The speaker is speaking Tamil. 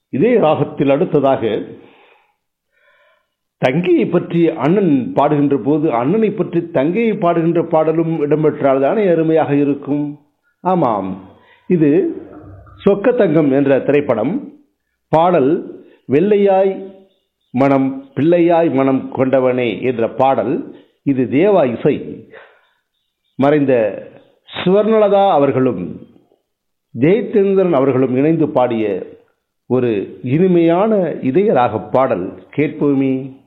இதே ராகத்தில் அடுத்ததாக தங்கையை பற்றி அண்ணன் பாடுகின்ற போது அண்ணனை பற்றி தங்கையை பாடுகின்ற பாடலும் இடம்பெற்றால் தானே அருமையாக இருக்கும் ஆமாம் இது சொக்க தங்கம் என்ற திரைப்படம் பாடல் வெள்ளையாய் மனம் பிள்ளையாய் மனம் கொண்டவனே என்ற பாடல் இது தேவா இசை மறைந்த சுவர்ணலதா அவர்களும் ஜெயச்சந்திரன் அவர்களும் இணைந்து பாடிய ஒரு இனிமையான இதய ராக பாடல் கேட்போமே